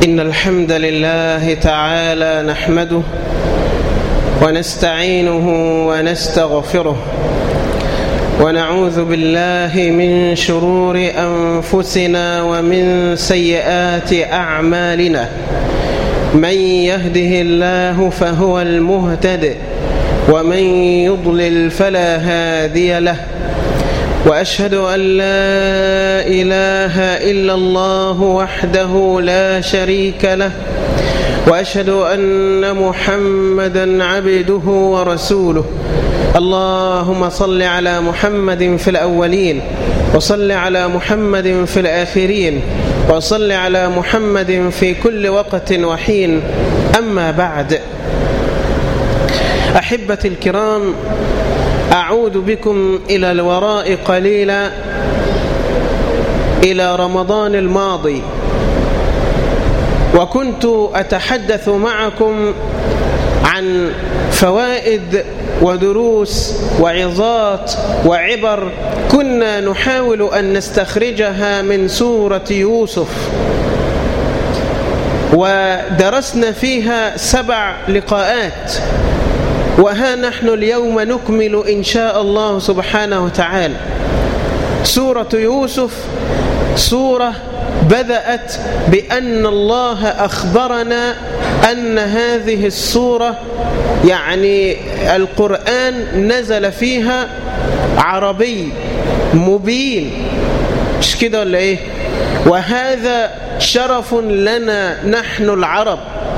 إن الحمد لله تعالى نحمده ونستعينه ونستغفره ونعوذ بالله من شرور أنفسنا ومن سيئات أعمالنا من يهده الله فهو المهتد ومن يضلل فلا هادي له واشهد ان لا اله الا الله وحده لا شريك له واشهد ان محمدا عبده ورسوله اللهم صل على محمد في الاولين وصل على محمد في الاخرين وصل على محمد في كل وقت وحين اما بعد احبتي الكرام أعود بكم إلى الوراء قليلا إلى رمضان الماضي وكنت أتحدث معكم عن فوائد ودروس وعظات وعبر كنا نحاول أن نستخرجها من سورة يوسف ودرسنا فيها سبع لقاءات وها نحن اليوم نكمل إن شاء الله سبحانه وتعالى سورة يوسف سورة بدأت بأن الله أخبرنا أن هذه السورة يعني القرآن نزل فيها عربي مبين مش كده ولا إيه وهذا شرف لنا نحن العرب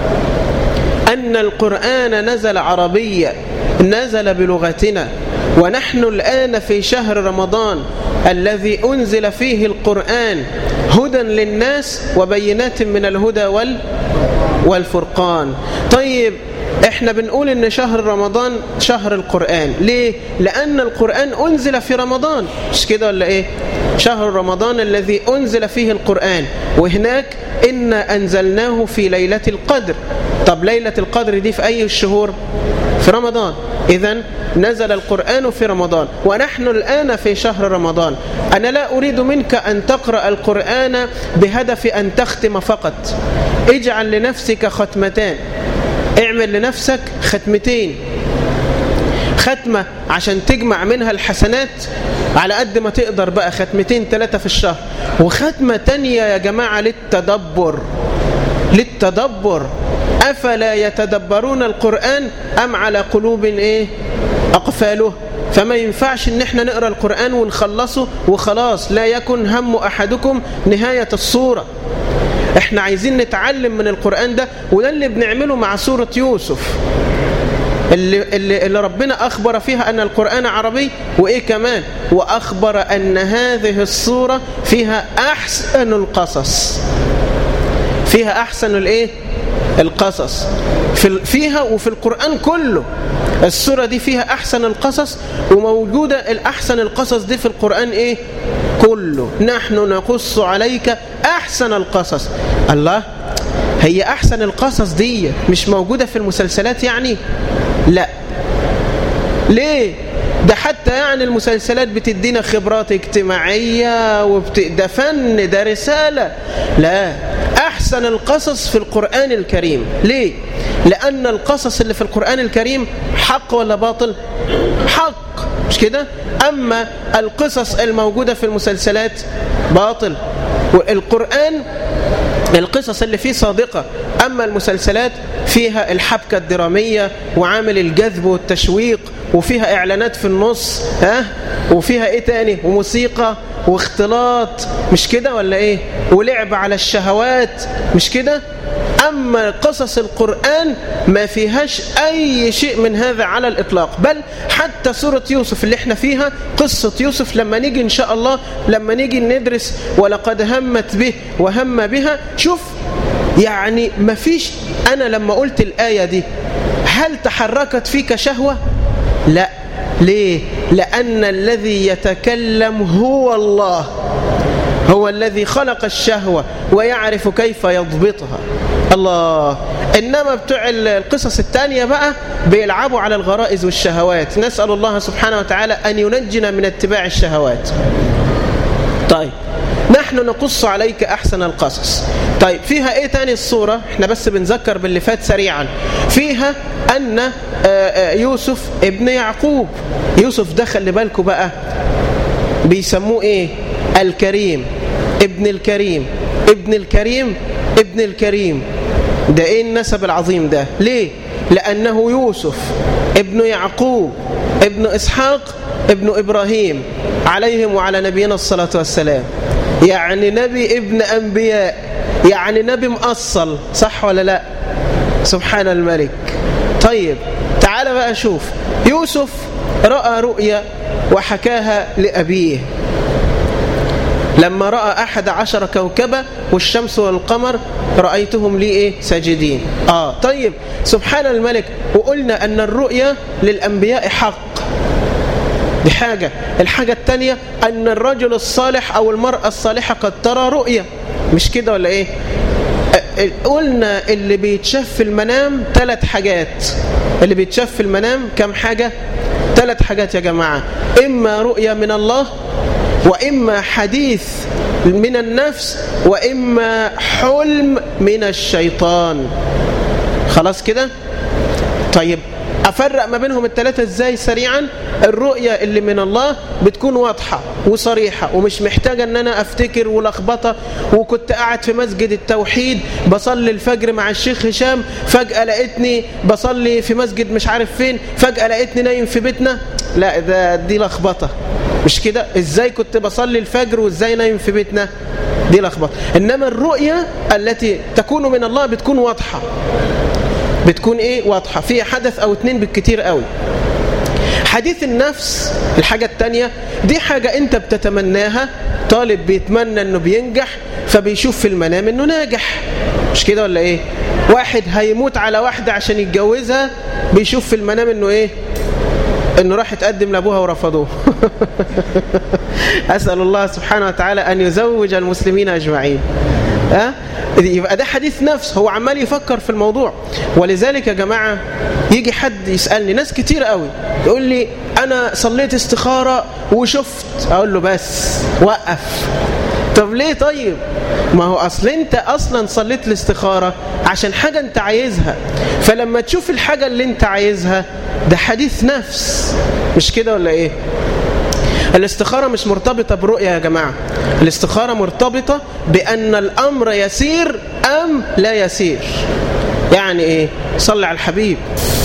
أن القرآن نزل عربيا نزل بلغتنا ونحن الآن في شهر رمضان الذي أنزل فيه القرآن هدى للناس وبينات من الهدى وال والفرقان طيب احنا بنقول ان شهر رمضان شهر القرآن ليه؟ لأن القرآن أنزل في رمضان مش كده ولا ايه؟ شهر رمضان الذي أنزل فيه القرآن وهناك إنا أنزلناه في ليلة القدر طب ليلة القدر دي في أي الشهور؟ في رمضان إذا نزل القرآن في رمضان ونحن الآن في شهر رمضان أنا لا أريد منك أن تقرأ القرآن بهدف أن تختم فقط اجعل لنفسك ختمتان اعمل لنفسك ختمتين ختمة عشان تجمع منها الحسنات على قد ما تقدر بقى ختمتين ثلاثة في الشهر وختمة تانية يا جماعة للتدبر للتدبر أفلا يتدبرون القرآن أم على قلوب إيه أقفاله فما ينفعش ان احنا نقرأ القرآن ونخلصه وخلاص لا يكن هم أحدكم نهاية الصورة احنا عايزين نتعلم من القرآن ده وده اللي بنعمله مع سورة يوسف اللي, اللي, اللي ربنا أخبر فيها أن القرآن عربي وإيه كمان وأخبر أن هذه الصورة فيها أحسن القصص فيها أحسن الإيه القصص في فيها وفي القرآن كله السورة دي فيها أحسن القصص وموجودة الأحسن القصص دي في القرآن إيه كله نحن نقص عليك أحسن القصص الله هي أحسن القصص دي مش موجودة في المسلسلات يعني لا ليه ده حتى يعني المسلسلات بتدينا خبرات اجتماعية وبت... ده فن ده رسالة لا أحسن القصص في القرآن الكريم ليه؟ لأن القصص اللي في القرآن الكريم حق ولا باطل؟ حق مش كده؟ أما القصص الموجودة في المسلسلات باطل والقرآن القصص اللي فيه صادقة أما المسلسلات فيها الحبكة الدرامية وعامل الجذب والتشويق وفيها إعلانات في النص ها وفيها إيه تاني وموسيقى واختلاط مش كده ولا إيه ولعب على الشهوات مش كده أما قصص القرآن ما فيهاش أي شيء من هذا على الإطلاق بل حتى سورة يوسف اللي احنا فيها قصة يوسف لما نيجي إن شاء الله لما نيجي ندرس ولقد همت به وهم بها شوف يعني ما فيش أنا لما قلت الآية دي هل تحركت فيك شهوة؟ لا ليه؟ لأن الذي يتكلم هو الله هو الذي خلق الشهوة ويعرف كيف يضبطها الله إنما بتوع القصص الثانية بقى بيلعبوا على الغرائز والشهوات نسأل الله سبحانه وتعالى أن ينجنا من اتباع الشهوات طيب نحن نقص عليك أحسن القصص طيب فيها إيه تاني الصورة احنا بس بنذكر باللي فات سريعا فيها أن يوسف ابن يعقوب يوسف ده خلي بالكم بقى بيسموه إيه الكريم ابن الكريم ابن الكريم ابن الكريم ده ايه النسب العظيم ده ليه لأنه يوسف ابن يعقوب ابن إسحاق ابن إبراهيم عليهم وعلى نبينا الصلاة والسلام يعني نبي ابن أنبياء يعني نبي مأصل صح ولا لا سبحان الملك طيب تعال بقى شوف يوسف رأى رؤيا وحكاها لأبيه لما رأى أحد عشر كوكبا والشمس والقمر رأيتهم لي إيه ساجدين آه طيب سبحان الملك وقلنا أن الرؤيا للأنبياء حق دي حاجة الحاجة الثانية أن الرجل الصالح أو المرأة الصالحة قد ترى رؤيا مش كده ولا إيه قلنا اللي بيتشاف في المنام ثلاث حاجات اللي بيتشاف في المنام كم حاجة ثلاث حاجات يا جماعة إما رؤيا من الله وإما حديث من النفس وإما حلم من الشيطان خلاص كده طيب أفرق ما بينهم الثلاثة إزاي سريعا الرؤية اللي من الله بتكون واضحة وصريحة ومش محتاجة أن أنا أفتكر ولخبطة وكنت قاعد في مسجد التوحيد بصلي الفجر مع الشيخ هشام فجأة لقيتني بصلي في مسجد مش عارف فين فجأة لقيتني نايم في بيتنا لا ده دي لخبطة مش كده ازاي كنت بصلي الفجر وازاي نايم في بيتنا دي لخبطة انما الرؤية التي تكون من الله بتكون واضحة بتكون ايه واضحة فيها حدث او اتنين بالكتير قوي حديث النفس الحاجة التانية دي حاجة انت بتتمناها طالب بيتمنى انه بينجح فبيشوف في المنام انه ناجح مش كده ولا ايه واحد هيموت على واحدة عشان يتجوزها بيشوف في المنام انه ايه انه راح يتقدم لابوها ورفضوه اسال الله سبحانه وتعالى ان يزوج المسلمين اجمعين ها يبقى ده حديث نفس هو عمال يفكر في الموضوع ولذلك يا جماعه يجي حد يسالني ناس كتير قوي يقول لي انا صليت استخاره وشفت اقول له بس وقف طب ليه طيب ما هو اصل انت اصلا صليت الاستخاره عشان حاجه انت عايزها فلما تشوف الحاجه اللي انت عايزها ده حديث نفس مش كده ولا ايه الاستخاره مش مرتبطه برؤيه يا جماعه الاستخاره مرتبطه بان الامر يسير ام لا يسير يعني ايه صلي على الحبيب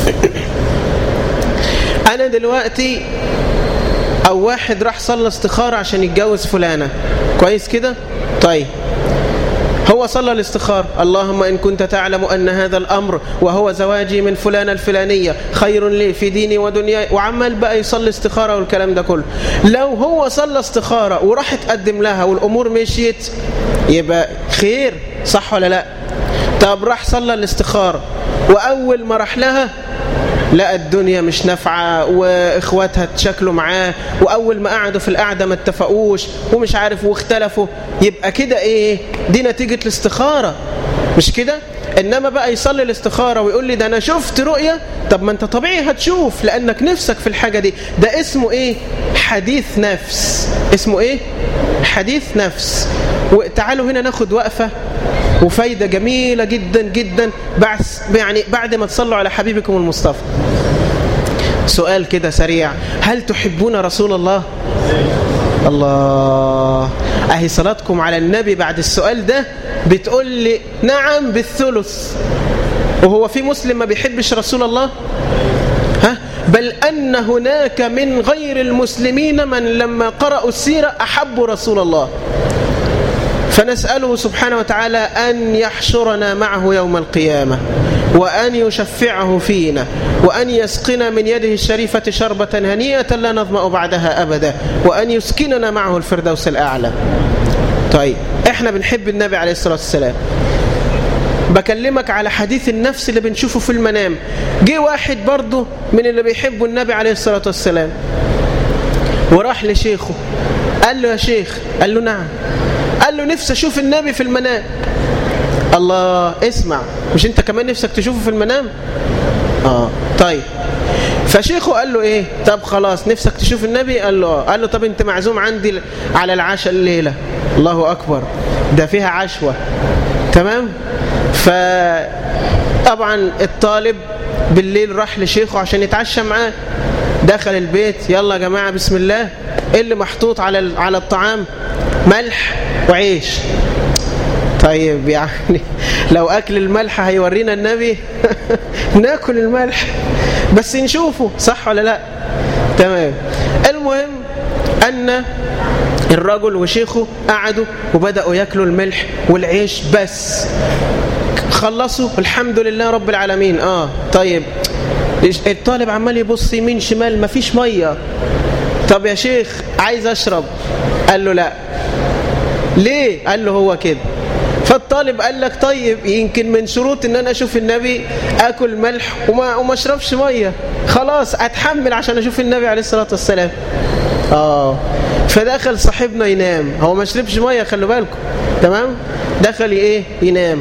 انا دلوقتي او واحد راح صلى استخاره عشان يتجوز فلانه كويس كده طيب هو صلى الاستخارة اللهم إن كنت تعلم أن هذا الأمر وهو زواجي من فلانة الفلانية خير لي في ديني ودنياي وعمال بقى يصلي استخارة والكلام ده كله لو هو صلى استخارة وراح تقدم لها والأمور مشيت يبقى خير صح ولا لا طب راح صلى الاستخارة وأول ما راح لها لقى الدنيا مش نافعة واخواتها اتشكلوا معاه واول ما قعدوا في القعدة ما اتفقوش ومش عارف واختلفوا يبقى كده ايه دي نتيجة الاستخارة مش كده انما بقى يصلي الاستخارة ويقول لي ده انا شفت رؤية طب ما انت طبيعي هتشوف لانك نفسك في الحاجة دي ده اسمه ايه حديث نفس اسمه ايه حديث نفس وتعالوا هنا ناخد وقفة وفايدة جميلة جدا جدا بعد يعني بعد ما تصلوا على حبيبكم المصطفى سؤال كده سريع هل تحبون رسول الله الله اهي صلاتكم على النبي بعد السؤال ده بتقول لي نعم بالثلث وهو في مسلم ما بيحبش رسول الله ها بل أن هناك من غير المسلمين من لما قرأوا السيرة أحبوا رسول الله فنسأله سبحانه وتعالى أن يحشرنا معه يوم القيامة وأن يشفعه فينا وأن يسقنا من يده الشريفة شربة هنيئة لا نظمأ بعدها أبدا وأن يسكننا معه الفردوس الأعلى طيب احنا بنحب النبي عليه الصلاة والسلام بكلمك على حديث النفس اللي بنشوفه في المنام جه واحد برضه من اللي بيحبوا النبي عليه الصلاة والسلام وراح لشيخه قال له يا شيخ قال له نعم قال له نفسي اشوف النبي في المنام الله اسمع مش انت كمان نفسك تشوفه في المنام اه طيب فشيخه قال له ايه طب خلاص نفسك تشوف النبي قال له قال له طب انت معزوم عندي على العشاء الليله الله اكبر ده فيها عشوه تمام فطبعا الطالب بالليل راح لشيخه عشان يتعشى معاه دخل البيت يلا يا جماعه بسم الله ايه اللي محطوط على على الطعام ملح وعيش طيب يعني لو أكل الملح هيورينا النبي ناكل الملح بس نشوفه صح ولا لا تمام المهم أن الرجل وشيخه قعدوا وبدأوا ياكلوا الملح والعيش بس خلصوا الحمد لله رب العالمين اه طيب الطالب عمال يبص يمين شمال مفيش ميه طب يا شيخ عايز اشرب قال له لا ليه قال له هو كده فالطالب قال لك طيب يمكن من شروط ان انا اشوف النبي اكل ملح وما, وما اشربش ميه خلاص اتحمل عشان اشوف النبي عليه الصلاه والسلام اه فدخل صاحبنا ينام هو ما شربش ميه خلوا بالكم تمام دخل ايه ينام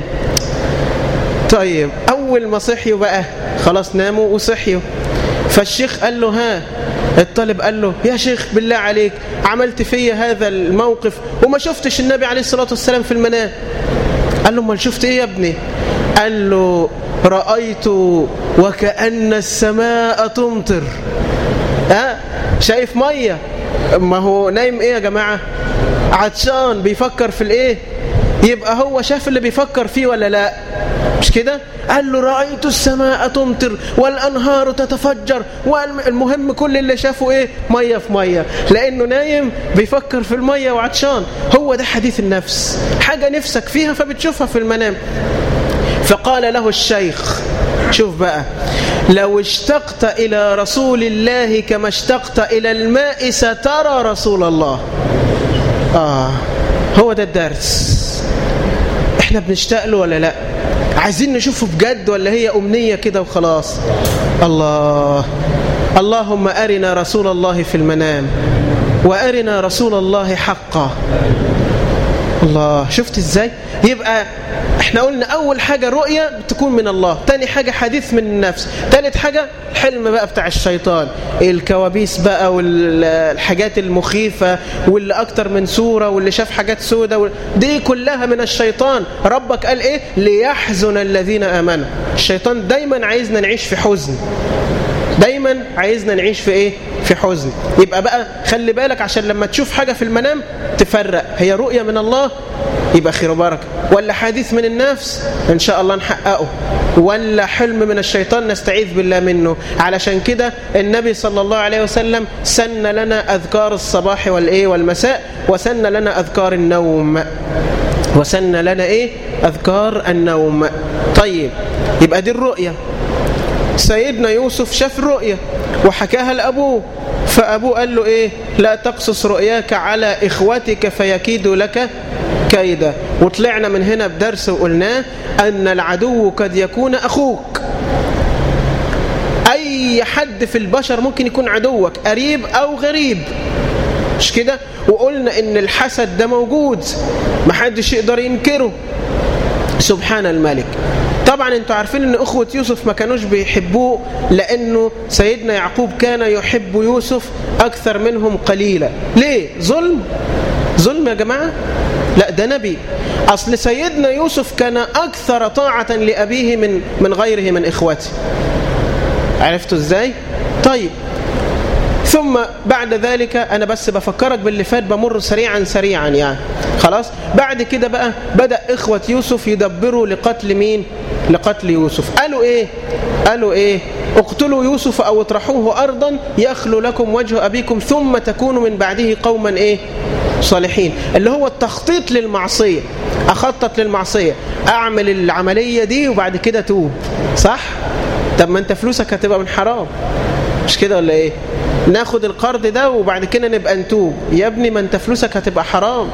طيب اول ما صحيوا بقى خلاص ناموا وصحيوا فالشيخ قال له ها الطالب قال له يا شيخ بالله عليك عملت فيا هذا الموقف وما شفتش النبي عليه الصلاة والسلام في المنام قال له امال شفت ايه يا ابني قال له رأيت وكأن السماء تمطر ها شايف مية ما هو نايم ايه يا جماعة عطشان بيفكر في الايه يبقى هو شاف اللي بيفكر فيه ولا لا مش كده قال له رأيت السماء تمطر والأنهار تتفجر والمهم كل اللي شافه ايه مية في مية لأنه نايم بيفكر في المية وعطشان هو ده حديث النفس حاجة نفسك فيها فبتشوفها في المنام فقال له الشيخ شوف بقى لو اشتقت إلى رسول الله كما اشتقت إلى الماء سترى رسول الله آه هو ده الدرس احنا بنشتاق له ولا لا عايزين نشوفه بجد ولا هي أمنية كده وخلاص الله اللهم أرنا رسول الله في المنام وأرنا رسول الله حقا الله شفت ازاي يبقى احنا قلنا اول حاجة رؤية تكون من الله تاني حاجة حديث من النفس تالت حاجة الحلم بقى بتاع الشيطان الكوابيس بقى والحاجات المخيفة واللي اكتر من سورة واللي شاف حاجات سودة دي كلها من الشيطان ربك قال ايه ليحزن الذين امنوا الشيطان دايما عايزنا نعيش في حزن دايما عايزنا نعيش في ايه في حزن يبقى بقى خلي بالك عشان لما تشوف حاجة في المنام تفرق هي رؤية من الله يبقى خير وبركة ولا حديث من النفس إن شاء الله نحققه ولا حلم من الشيطان نستعيذ بالله منه علشان كده النبي صلى الله عليه وسلم سن لنا أذكار الصباح والإيه والمساء وسن لنا أذكار النوم وسن لنا إيه أذكار النوم طيب يبقى دي الرؤية سيدنا يوسف شاف رؤية وحكاها لأبوه فأبوه قال له إيه لا تقصص رؤياك على إخوتك فيكيدوا لك كيدا وطلعنا من هنا بدرس وقلناه أن العدو قد يكون أخوك أي حد في البشر ممكن يكون عدوك قريب أو غريب مش كده وقلنا ان الحسد ده موجود محدش يقدر ينكره سبحان الملك طبعا انتوا عارفين ان اخوة يوسف ما كانوش بيحبوه لانه سيدنا يعقوب كان يحب يوسف اكثر منهم قليلا ليه ظلم ظلم يا جماعة لا ده نبي اصل سيدنا يوسف كان اكثر طاعة لابيه من من غيره من اخوته عرفتوا ازاي طيب ثم بعد ذلك أنا بس بفكرك باللي فات بمر سريعا سريعا يعني خلاص بعد كده بقى بدأ إخوة يوسف يدبروا لقتل مين لقتل يوسف قالوا إيه قالوا إيه اقتلوا يوسف أو اطرحوه أرضا يخلو لكم وجه أبيكم ثم تكونوا من بعده قوما إيه صالحين اللي هو التخطيط للمعصية أخطط للمعصية أعمل العملية دي وبعد كده توب صح؟ طب ما أنت فلوسك هتبقى من حرام مش كده ولا إيه؟ ناخد القرض ده وبعد كده نبقى نتوب يا ابني ما انت فلوسك هتبقى حرام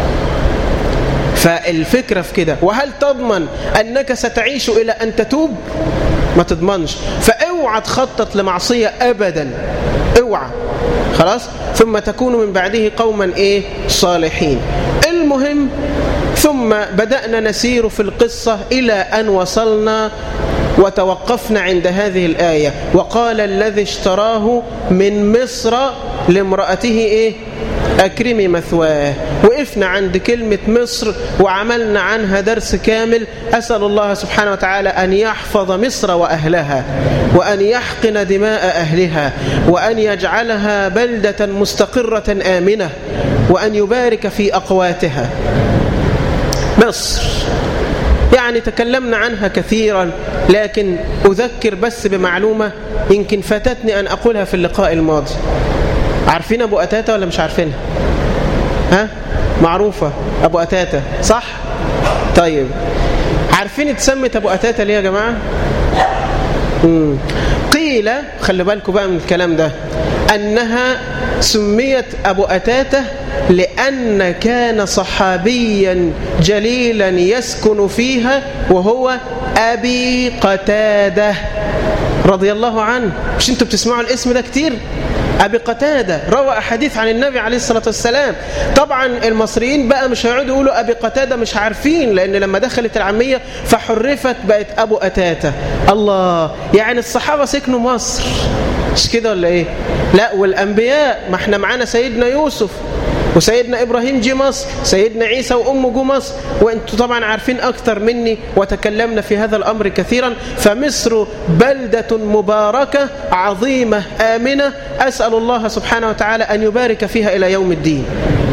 فالفكرة في كده وهل تضمن أنك ستعيش إلى أن تتوب ما تضمنش فاوعى تخطط لمعصية أبدا اوعى خلاص ثم تكون من بعده قوما إيه صالحين المهم ثم بدأنا نسير في القصة إلى أن وصلنا وتوقفنا عند هذه الآية وقال الذي اشتراه من مصر لامرأته إيه أكرمي مثواه وقفنا عند كلمة مصر وعملنا عنها درس كامل أسأل الله سبحانه وتعالى أن يحفظ مصر وأهلها وأن يحقن دماء أهلها وأن يجعلها بلدة مستقرة آمنة وأن يبارك في أقواتها مصر يعني تكلمنا عنها كثيرا لكن أذكر بس بمعلومة يمكن فاتتني أن أقولها في اللقاء الماضي عارفين أبو أتاتا ولا مش عارفينها ها معروفة أبو أتاتا صح طيب عارفين اتسمت أبو أتاتا ليه يا جماعة مم. قيل خلي بالكم بقى من الكلام ده أنها سميت أبو أتاته لأن كان صحابيا جليلا يسكن فيها وهو أبي قتادة رضي الله عنه مش انتوا بتسمعوا الاسم ده كتير أبي قتادة روى أحاديث عن النبي عليه الصلاة والسلام طبعا المصريين بقى مش هيقعدوا يقولوا أبي قتادة مش عارفين لأن لما دخلت العامية فحرفت بقت أبو أتاتة الله يعني الصحابة سكنوا مصر مش كده ولا إيه لا والأنبياء ما احنا معانا سيدنا يوسف وسيدنا إبراهيم جي مصر سيدنا عيسى وأمه جو مصر وأنتم طبعا عارفين أكثر مني وتكلمنا في هذا الأمر كثيرا فمصر بلدة مباركة عظيمة آمنة أسأل الله سبحانه وتعالى أن يبارك فيها إلى يوم الدين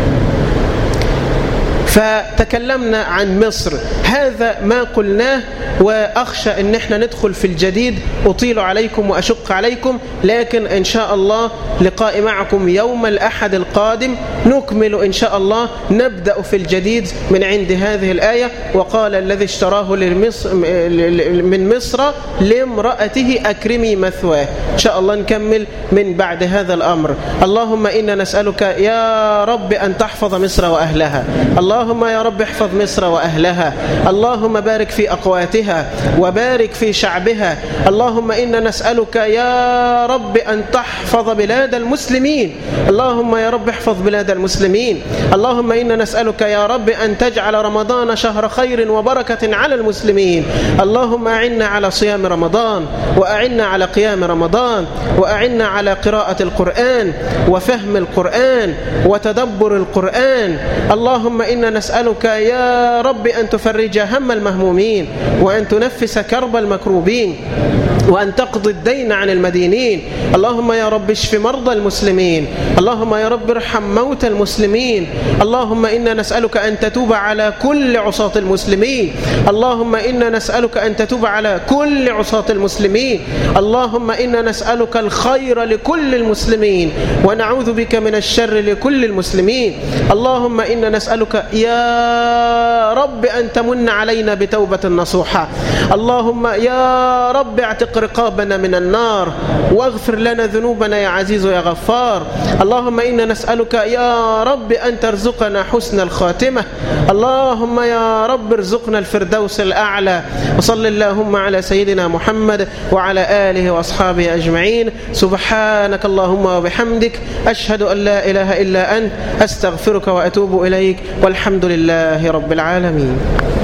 فتكلمنا عن مصر هذا ما قلناه وأخشى أن احنا ندخل في الجديد أطيل عليكم وأشق عليكم لكن إن شاء الله لقاء معكم يوم الأحد القادم نكمل إن شاء الله نبدأ في الجديد من عند هذه الآية وقال الذي اشتراه للمصر من مصر لامرأته أكرمي مثواه إن شاء الله نكمل من بعد هذا الأمر اللهم إنا نسألك يا رب أن تحفظ مصر وأهلها اللهم يا رب احفظ مصر وأهلها اللهم بارك في أقواتها وبارك في شعبها اللهم إنا نسألك يا رب أن تحفظ بلاد المسلمين اللهم يا رب احفظ بلاد المسلمين اللهم إنا نسألك يا رب أن تجعل رمضان شهر خير وبركة على المسلمين اللهم أعنا على صيام رمضان وأعنا على قيام رمضان وأعنا على قراءة القرآن وفهم القرآن وتدبر القرآن اللهم إنا نسألك يا رب أن تفرج هم المهمومين وأن تنفس كرب المكروبين وأن تقضي الدين عن المدينين اللهم يا رب اشف مرضى المسلمين اللهم يا رب ارحم موتى المسلمين اللهم إنا نسألك أن تتوب على كل عصاة المسلمين اللهم إنا نسألك أن تتوب على كل عصاة المسلمين اللهم إنا نسألك الخير لكل المسلمين ونعوذ بك من الشر لكل المسلمين اللهم إنا نسألك يا رب أن تمن علينا بتوبة نصوحة اللهم يا رب اعتق رقابنا من النار واغفر لنا ذنوبنا يا عزيز يا غفار اللهم إنا نسألك يا رب أن ترزقنا حسن الخاتمة اللهم يا رب ارزقنا الفردوس الأعلى وصل اللهم على سيدنا محمد وعلى آله وأصحابه أجمعين سبحانك اللهم وبحمدك أشهد أن لا إله إلا أنت أستغفرك وأتوب إليك والحمد لله رب العالمين